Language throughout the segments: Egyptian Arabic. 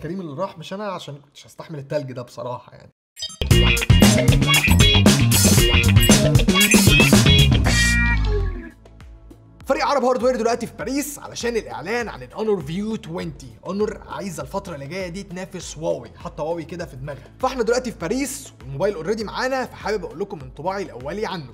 كريم اللي راح مش انا عشان كنتش هستحمل التلج ده بصراحه يعني فريق عرب هاردوير دلوقتي في باريس علشان الاعلان عن الاونر فيو 20 اونر عايزه الفتره اللي جايه دي تنافس هواوي حتى هواوي كده في دماغها فاحنا دلوقتي في باريس والموبايل اوريدي معانا فحابب اقول لكم انطباعي الاولي عنه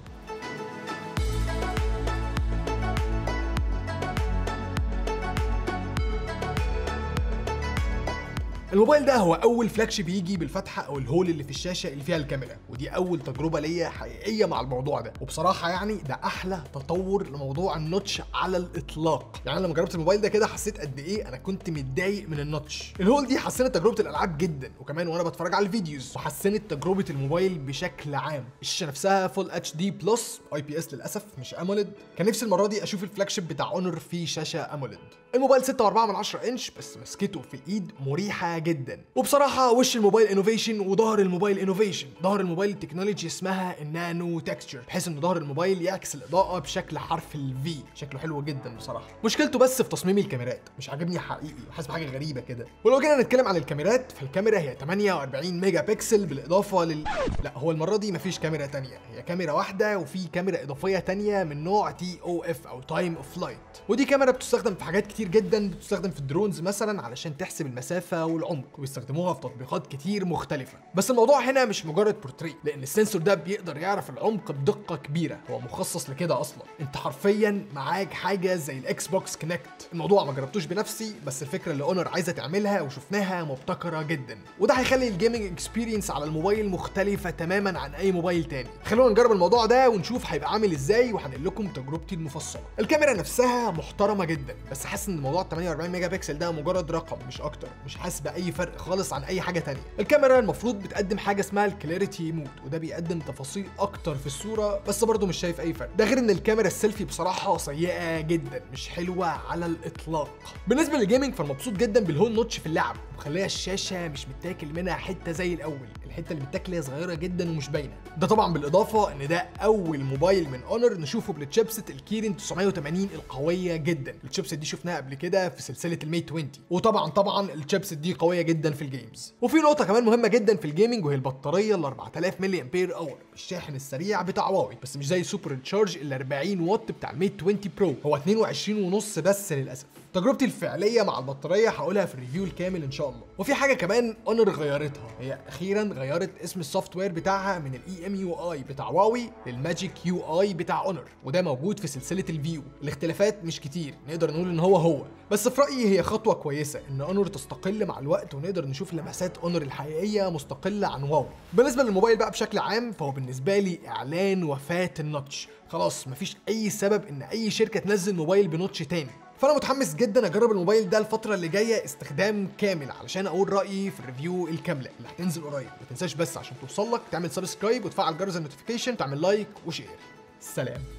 الموبايل ده هو اول فلاج شيب يجي بالفتحه او الهول اللي في الشاشه اللي فيها الكاميرا ودي اول تجربه ليا حقيقيه مع الموضوع ده وبصراحه يعني ده احلى تطور لموضوع النوتش على الاطلاق يعني أنا لما جربت الموبايل ده كده حسيت قد ايه انا كنت متضايق من النوتش الهول دي حسنت تجربه الالعاب جدا وكمان وانا بتفرج على الفيديوز وحسنت تجربه الموبايل بشكل عام الشاشه نفسها فول اتش دي بلس اي بي اس للاسف مش اموليد كان نفسي المره دي اشوف الفلاج شيب بتاع اونر فيه شاشه اموليد الموبايل 6.4 من 10 انش بس مسكته في الايد مريحه جدا وبصراحه وش الموبايل انوفيشن وظهر الموبايل انوفيشن ظهر الموبايل التكنولوجي اسمها النانو تكستشر بحيث ان ظهر الموبايل يعكس الاضاءه بشكل حرف الفي شكله حلو جدا بصراحه مشكلته بس في تصميم الكاميرات مش عاجبني حقيقي وحاسس بحاجه غريبه كده ولو جينا نتكلم عن الكاميرات فالكاميرا هي 48 ميجا بكسل بالاضافه لل لا هو المره دي مفيش كاميرا تانية هي كاميرا واحده وفي كاميرا اضافيه تانية من نوع تي او اف او تايم اوف لايت ودي كاميرا بتستخدم في حاجات كتير جدا بتستخدم في الدرونز مثلا علشان تحسب المسافه والعمق وبيستخدموها في تطبيقات كتير مختلفه بس الموضوع هنا مش مجرد بورتريه لان السنسور ده بيقدر يعرف العمق بدقه كبيره هو مخصص لكده اصلا انت حرفيا معاك حاجه زي الاكس بوكس كونكت الموضوع ما جربتوش بنفسي بس الفكره اللي اونر عايزه تعملها وشفناها مبتكره جدا وده هيخلي الجيمنج اكسبيرينس على الموبايل مختلفه تماما عن اي موبايل تاني خلونا نجرب الموضوع ده ونشوف هيبقى عامل ازاي وهنقل لكم تجربتي المفصله الكاميرا نفسها محترمه جدا بس حاسس ان موضوع 48 ميجا بكسل ده مجرد رقم مش اكتر مش حاسس باي فرق خالص عن اي حاجه تانية الكاميرا المفروض بتقدم حاجه اسمها الكلاريتي مود وده بيقدم تفاصيل اكتر في الصوره بس برضه مش شايف اي فرق ده غير ان الكاميرا السيلفي بصراحه سيئه جدا مش حلوه على الاطلاق بالنسبه للجيمنج فمبسوط جدا بالهول نوتش في اللعب مخليها الشاشه مش متاكل منها حته زي الاول الحته اللي متاكله هي صغيره جدا ومش باينه ده طبعا بالاضافه ان ده اول موبايل من اونر نشوفه بالتشيبسيت الكيرين 980 القويه جدا التشيبسيت دي شفناها قبل كده في سلسله الميت 20 وطبعا طبعا التشيبسيت دي قويه جدا في الجيمز وفي نقطه كمان مهمه جدا في الجيمنج وهي البطاريه ال 4000 ملي امبير اور الشاحن السريع بتاع هواوي بس مش زي السوبر تشارج ال 40 واط بتاع الميت 20 برو هو 22 ونص بس للاسف تجربتي الفعليه مع البطاريه هقولها في الريفيو الكامل ان شاء الله وفي حاجه كمان اونر غيرتها هي اخيرا غيرت اسم السوفت وير بتاعها من الاي ام يو اي بتاع هواوي للماجيك يو اي بتاع اونر وده موجود في سلسله الفيو الاختلافات مش كتير نقدر نقول ان هو هو بس في رايي هي خطوه كويسه ان اونر تستقل مع الوقت ونقدر نشوف لمسات اونر الحقيقيه مستقله عن هواوي بالنسبه للموبايل بقى بشكل عام فهو بالنسبه لي اعلان وفاه النوتش خلاص مفيش اي سبب ان اي شركه تنزل موبايل بنوتش تاني فانا متحمس جدا اجرب الموبايل ده الفتره اللي جايه استخدام كامل علشان اقول رايي في الريفيو الكامله اللي هتنزل قريب ما تنساش بس عشان توصل لك تعمل سبسكرايب وتفعل جرس النوتيفيكيشن تعمل لايك وشير سلام